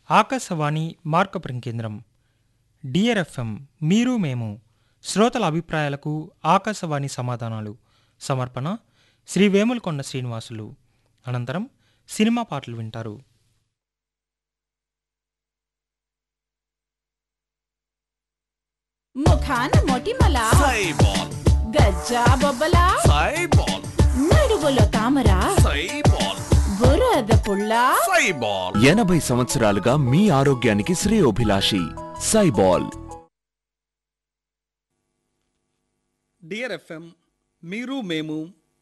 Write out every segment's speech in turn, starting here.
ఆకాశవాణి మార్కపురం కేంద్రం డిఆర్ఎఫ్ఎం మీరు మేము శ్రోతల అభిప్రాయాలకు ఆకాశవాణి సమాధానాలు సమర్పణ శ్రీ వేములకొండ శ్రీనివాసులు అనంతరం సినిమా పాటలు వింటారు ముఖాన మొటిమల సైబాల్ గజ్జా బొబ్బల సైబాల్ నడువులో తామర సైబాల్ బురద పుల్ల సైబాల్ ఎనభై సంవత్సరాలుగా మీ ఆరోగ్యానికి శ్రేయోభిలాషి సైబాల్ డియర్ ఎఫ్ఎం మీరు మేము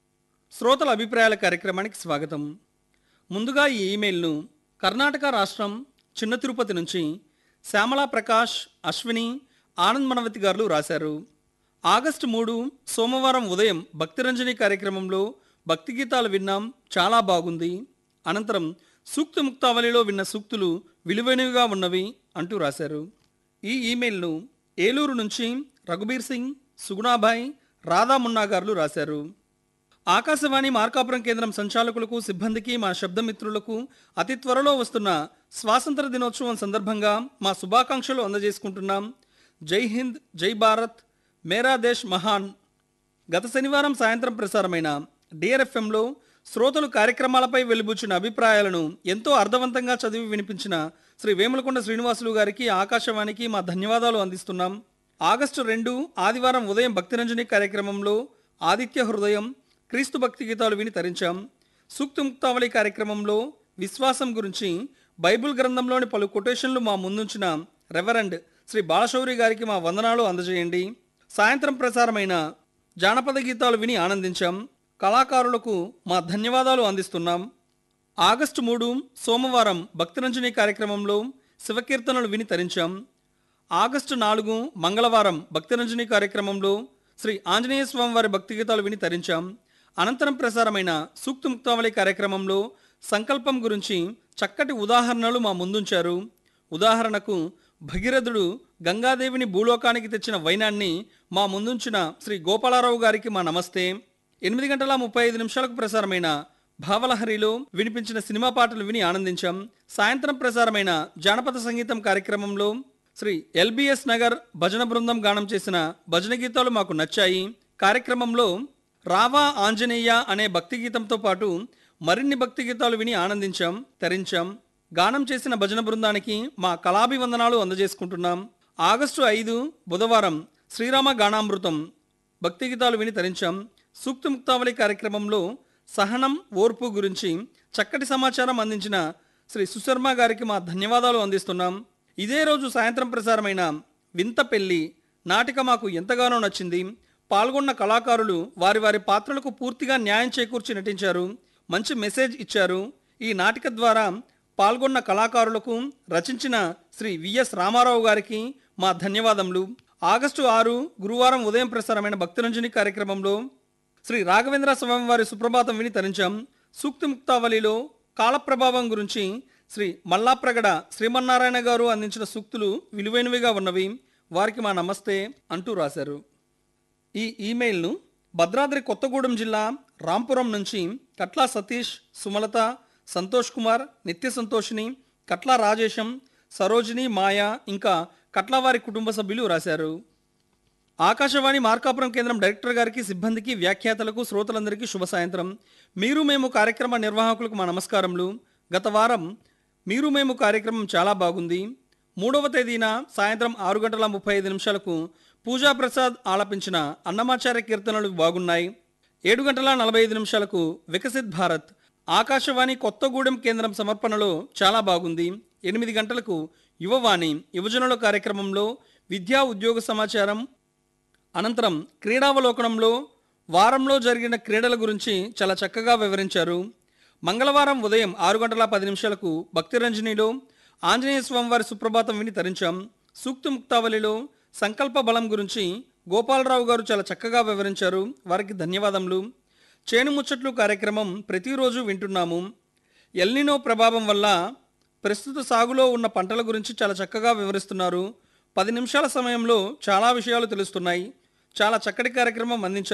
శ్రోతల అభిప్రాయాల కార్యక్రమానికి స్వాగతం ముందుగా ఈ ఇమెయిల్ను కర్ణాటక రాష్ట్రం చిన్న తిరుపతి నుంచి శ్యామలా ప్రకాష్ అశ్విని ఆనంద్ మనవతి గారు రాశారు ఆగస్టు మూడు సోమవారం ఉదయం భక్తిరంజని కార్యక్రమంలో భక్తి గీతాలు విన్నాం చాలా బాగుంది అనంతరం సూక్తి ముక్తావళిలో విన్న సూక్తులు విలువైనవిగా ఉన్నవి అంటూ రాశారు ఈ ఈమెయిల్ను ఏలూరు నుంచి రఘుబీర్ సింగ్ సుగుణాభాయ్ రాధా మున్నా గారు రాశారు ఆకాశవాణి మార్కాపురం కేంద్రం సంచాలకులకు సిబ్బందికి మా శబ్దమిత్రులకు అతి త్వరలో వస్తున్న స్వాతంత్ర దినోత్సవం సందర్భంగా మా శుభాకాంక్షలు అందజేసుకుంటున్నాం జై హింద్ జై భారత్ మేరా దేశ్ మహాన్ గత శనివారం సాయంత్రం ప్రసారమైన డిఆర్ఎఫ్ఎంలో శ్రోతలు కార్యక్రమాలపై వెలుబుచ్చిన అభిప్రాయాలను ఎంతో అర్థవంతంగా చదివి వినిపించిన శ్రీ వేములకొండ శ్రీనివాసులు గారికి ఆకాశవాణికి మా ధన్యవాదాలు అందిస్తున్నాం ఆగస్టు రెండు ఆదివారం ఉదయం భక్తిరంజని కార్యక్రమంలో ఆదిత్య హృదయం క్రీస్తు భక్తి గీతాలు విని తరించాం సూక్తి ముక్తావళి కార్యక్రమంలో విశ్వాసం గురించి బైబిల్ గ్రంథంలోని పలు కొటేషన్లు మా ముందుంచిన రెవరెండ్ శ్రీ బాలశౌరి గారికి మా వందనాలు అందజేయండి సాయంత్రం ప్రసారమైన జానపద గీతాలు విని ఆనందించాం కళాకారులకు మా ధన్యవాదాలు అందిస్తున్నాం ఆగస్టు మూడు సోమవారం భక్తిరంజని కార్యక్రమంలో శివకీర్తనలు విని తరించాం ఆగస్టు నాలుగు మంగళవారం భక్తిరంజని కార్యక్రమంలో శ్రీ ఆంజనేయ స్వామి వారి భక్తి గీతాలు విని తరించాం అనంతరం ప్రసారమైన సూక్తి ముక్తావళి కార్యక్రమంలో సంకల్పం గురించి చక్కటి ఉదాహరణలు మా ముందుంచారు ఉదాహరణకు భగీరథుడు గంగాదేవిని భూలోకానికి తెచ్చిన వైనాన్ని మా ముందుంచిన శ్రీ గోపాలారావు గారికి మా నమస్తే ఎనిమిది గంటల ముప్పై ఐదు నిమిషాలకు ప్రసారమైన భావలహరిలో వినిపించిన సినిమా పాటలు విని ఆనందించాం సాయంత్రం ప్రసారమైన జానపద సంగీతం కార్యక్రమంలో శ్రీ ఎల్బిఎస్ నగర్ భజన బృందం గానం చేసిన భజన గీతాలు మాకు నచ్చాయి కార్యక్రమంలో రావా ఆంజనేయ అనే భక్తి గీతంతో పాటు మరిన్ని భక్తి గీతాలు విని ఆనందించాం తరించాం గానం చేసిన భజన బృందానికి మా కళాభివందనాలు అందజేసుకుంటున్నాం ఆగస్టు ఐదు బుధవారం శ్రీరామ గానామృతం భక్తి గీతాలు విని తరించాం సూక్తి ముక్తావళి కార్యక్రమంలో సహనం ఓర్పు గురించి చక్కటి సమాచారం అందించిన శ్రీ సుశర్మ గారికి మా ధన్యవాదాలు అందిస్తున్నాం ఇదే రోజు సాయంత్రం ప్రసారమైన వింత పెళ్లి నాటిక మాకు ఎంతగానో నచ్చింది పాల్గొన్న కళాకారులు వారి వారి పాత్రలకు పూర్తిగా న్యాయం చేకూర్చి నటించారు మంచి మెసేజ్ ఇచ్చారు ఈ నాటిక ద్వారా పాల్గొన్న కళాకారులకు రచించిన శ్రీ విఎస్ రామారావు గారికి మా ధన్యవాదములు ఆగస్టు ఆరు గురువారం ఉదయం ప్రసారమైన భక్తిరంజని కార్యక్రమంలో శ్రీ రాఘవేంద్ర స్వామి వారి సుప్రభాతం విని తరించాం సూక్తి ముక్తావళిలో కాలప్రభావం గురించి శ్రీ మల్లాప్రగడ శ్రీమన్నారాయణ గారు అందించిన సూక్తులు విలువైనవిగా ఉన్నవి వారికి మా నమస్తే అంటూ రాశారు ఈ ఈమెయిల్ను భద్రాద్రి కొత్తగూడెం జిల్లా రాంపురం నుంచి కట్లా సతీష్ సుమలత సంతోష్ కుమార్ నిత్య సంతోషిని కట్లా రాజేశం సరోజిని మాయా ఇంకా కట్లా వారి కుటుంబ సభ్యులు రాశారు ఆకాశవాణి మార్కాపురం కేంద్రం డైరెక్టర్ గారికి సిబ్బందికి వ్యాఖ్యాతలకు శ్రోతలందరికీ శుభ సాయంత్రం మీరు మేము కార్యక్రమ నిర్వాహకులకు మా నమస్కారములు గత వారం మీరు మేము కార్యక్రమం చాలా బాగుంది మూడవ తేదీన సాయంత్రం ఆరు గంటల ముప్పై ఐదు నిమిషాలకు పూజా ప్రసాద్ ఆలపించిన అన్నమాచార్య కీర్తనలు బాగున్నాయి ఏడు గంటల నలభై ఐదు నిమిషాలకు వికసిత్ భారత్ ఆకాశవాణి కొత్తగూడెం కేంద్రం సమర్పణలో చాలా బాగుంది ఎనిమిది గంటలకు యువవాణి యువజనుల కార్యక్రమంలో విద్యా ఉద్యోగ సమాచారం అనంతరం క్రీడావలోకనంలో వారంలో జరిగిన క్రీడల గురించి చాలా చక్కగా వివరించారు మంగళవారం ఉదయం ఆరు గంటల పది నిమిషాలకు భక్తిరంజనిలో ఆంజనేయ స్వామి వారి సుప్రభాతం విని తరించాం సూక్తి ముక్తావళిలో సంకల్ప బలం గురించి గోపాలరావు గారు చాలా చక్కగా వివరించారు వారికి ధన్యవాదములు చేను ముచ్చట్లు కార్యక్రమం ప్రతిరోజు వింటున్నాము ఎల్నినో ప్రభావం వల్ల ప్రస్తుత సాగులో ఉన్న పంటల గురించి చాలా చక్కగా వివరిస్తున్నారు పది నిమిషాల సమయంలో చాలా విషయాలు తెలుస్తున్నాయి చాలా చక్కటి కార్యక్రమం అందించారు